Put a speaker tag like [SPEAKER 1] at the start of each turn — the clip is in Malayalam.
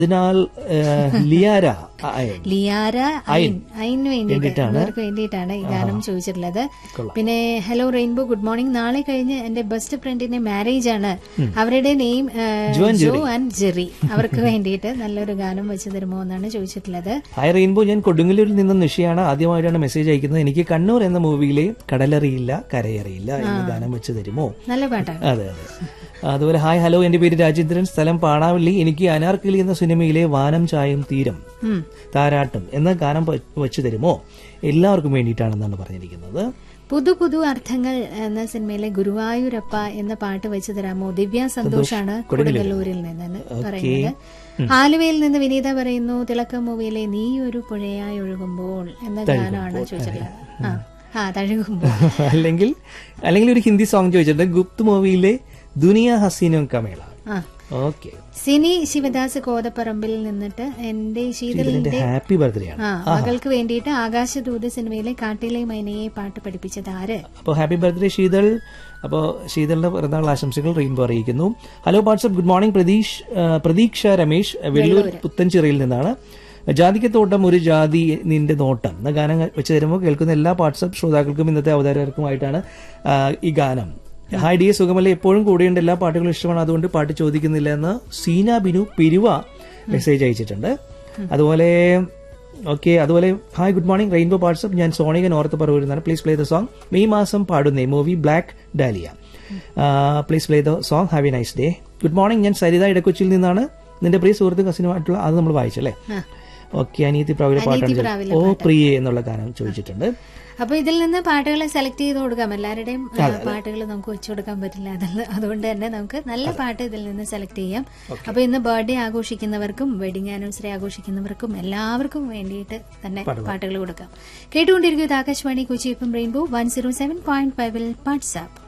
[SPEAKER 1] അതിനാൽ ഏഹ്, ലിയാര അയൻ.
[SPEAKER 2] ലിയാര ഐൻ ഐന് വേണ്ടിയിട്ട്
[SPEAKER 1] വേണ്ടിയിട്ടാണ്.
[SPEAKER 2] അവർക്ക് വേണ്ടിയിട്ടാണ് ഈ ഗാനം ചോദിച്ചിട്ടുള്ളത്
[SPEAKER 1] കൊള്ളാം.
[SPEAKER 2] പിന്നെ ഹലോ റെയിൻബോ ഗുഡ് മോർണിംഗ് നാളെ കഴിഞ്ഞ് എന്റെ ബെസ്റ്റ് ഫ്രണ്ടിന്റെ മാരേജ് ആണ് അവരുടെ name
[SPEAKER 1] Jo and
[SPEAKER 2] Jo and Jerry അവർക്ക് വേണ്ടിയിട്ട് നല്ലൊരു ഗാനം വെച്ച് തരുമോ എന്നാണ് ചോദിച്ചിട്ടുള്ളത്
[SPEAKER 1] ഹായ് റെയിൻബോ ഞാൻ കൊടുങ്ങല്ലൂരിൽ നിന്ന് നിഷയാണ് ആദ്യമായിട്ടാണ് മെസ്സേജ് അയക്കുന്നത് എനിക്ക് കണ്ണൂർ എന്ന മൂവിയിലെ കടലറിയില്ല കരയറിയില്ല എന്ന ഗാനം വെച്ച് തരുമോ
[SPEAKER 2] നല്ല പാട്ടാണ്
[SPEAKER 1] അതെ അതെ അതുപോലെ ഹായ് ഹലോ എന്റെ പേര് രാജേന്ദ്രൻ സ്ഥലം പാണാവള്ളി എനിക്ക് അനാർക്കിളി എന്ന സിനിമയിലെ വാനം ചായം തീരം
[SPEAKER 2] ഉം.
[SPEAKER 1] താരാട്ടും എന്ന ഗാനം വ- വെച്ച് തരുമോ എല്ലാവർക്കും വേണ്ടിയിട്ടാണെന്നാണ് പറഞ്ഞിരിക്കുന്നത്
[SPEAKER 2] പുതു പുതു അർത്ഥങ്ങൾ എന്ന സിനിമയിലെ ഗുരുവായൂരപ്പ എന്ന പാട്ട് വെച്ച് തരാമോ ദിവ്യ സന്തോഷാണ് കൊടുങ്ങല്ലൂരിൽ നിന്ന് പറയുന്നത് ആലുവയിൽ നിന്ന് വിനീത പറയുന്നു തിളക്കം മൂവിയിലെ നീ ഒരു പുഴയായി ഒഴുകുമ്പോൾ എന്ന ഗാനമാണ് ചോദിച്ചിട്ടുള്ളത് ആ ആ തഴുകുമ്പോൾ
[SPEAKER 1] അല്ലെങ്കിൽ അല്ലെങ്കിൽ ഒരു ഹിന്ദി സോങ് ചോദിച്ചിട്ടുണ്ട് ഗുപ്ത് മൂവിയിലെ ദുനിയ ഹസീനും കമേള
[SPEAKER 2] ആ
[SPEAKER 1] ഓക്കെ
[SPEAKER 2] സിനി ശിവദാസ് കോതപ്പറമ്പിൽ നിന്നിട്ട് എന്റെ ശീതളിന്റെ
[SPEAKER 1] ഹാപ്പി ബർത്ത്ഡേ ആണ്
[SPEAKER 2] ആ മകൾക്ക് വേണ്ടിയിട്ട് ആകാശദൂത് സിനിമയിലെ കാട്ടിലെ മൈനയെ പാട്ട് പഠിപ്പിച്ചത് ആര്
[SPEAKER 1] അപ്പോൾ ഹാപ്പി ബർത്ത്ഡേ ശീതൾ അപ്പോൾ ശീതളിന്റെ പിറന്നാൾ ആശംസകൾ റെയിൻബോ അറിയിക്കുന്നു hello WhatsApp good morning Pratheesh ആ, പ്രതീക്ഷ രമേശ് വെള്ളൂർ പുത്തൻചിറയിൽ നിന്നാണ് ജാതിക്കത്തോട്ടം ഒരു ജാതി നിന്റെ നോട്ടം എന്ന ഗാനം വെച്ച് തരുമ്പോൾ കേൾക്കുന്ന എല്ലാ വാട്സ്ആപ്പ് ശ്രോതാക്കൾക്കും ഇന്നത്തെ അവതാരകർക്കുമായിട്ടാണ് ആ, ഈ ഗാനം ഹായ് ഡി സുഖമല്ല എപ്പോഴും കൂടെയുണ്ട് എല്ലാ പാട്ടുകളും ഇഷ്ടമാണ് അതുകൊണ്ട് പാട്ട് ചോദിക്കുന്നില്ല എന്ന് സീന ബിനു പിരുവ മെസ്സേജ് അയച്ചിട്ടുണ്ട് അതുപോലെ ഓക്കെ അതുപോലെ hi good morning Rainbow WhatsApp ഞാൻ സോണികൻ ഓർത്ത് പറവൂരുന്നാണ് please play the song May മാസം പാടുന്നേ movie Black Dahlia please play the song have a nice day good morning ഞാൻ സരിത ഇടക്കൊച്ചിയിൽ നിന്നാണ് നിന്റെ പ്രിയ സുഹൃത്ത് കസിനുമായിട്ടുള്ള അത് നമ്മൾ വായിച്ചല്ലേ ഓക്കെ അനീതി പ്രാവിലെ പാട്ടാണ് ചോദിച്ചത്. ഓ പ്രിയേ എന്നുള്ള ഗാനം ചോദിച്ചിട്ടുണ്ട്
[SPEAKER 2] അപ്പൊ ഇതിൽ നിന്ന് പാട്ടുകളെ സെലക്ട് ചെയ്ത് കൊടുക്കാം എല്ലാവരുടെയും പാട്ടുകൾ നമുക്ക് വെച്ചു കൊടുക്കാൻ പറ്റില്ല അതല്ല അതുകൊണ്ട് തന്നെ നമുക്ക് നല്ല പാട്ട് ഇതിൽ നിന്ന് സെലക്ട് ചെയ്യാം അപ്പൊ ഇന്ന് ബർത്ത്ഡേ ആഘോഷിക്കുന്നവർക്കും വെഡിങ് ആനിവേഴ്സറി ആഘോഷിക്കുന്നവർക്കും എല്ലാവർക്കും വേണ്ടിയിട്ട് തന്നെ പാട്ടുകൾ കൊടുക്കാം കേട്ടുകൊണ്ടിരിക്കുന്നത് Akashvani Kochi F Rainbow one zero seven point ഫൈവിൽ വാട്സ്ആപ്പ്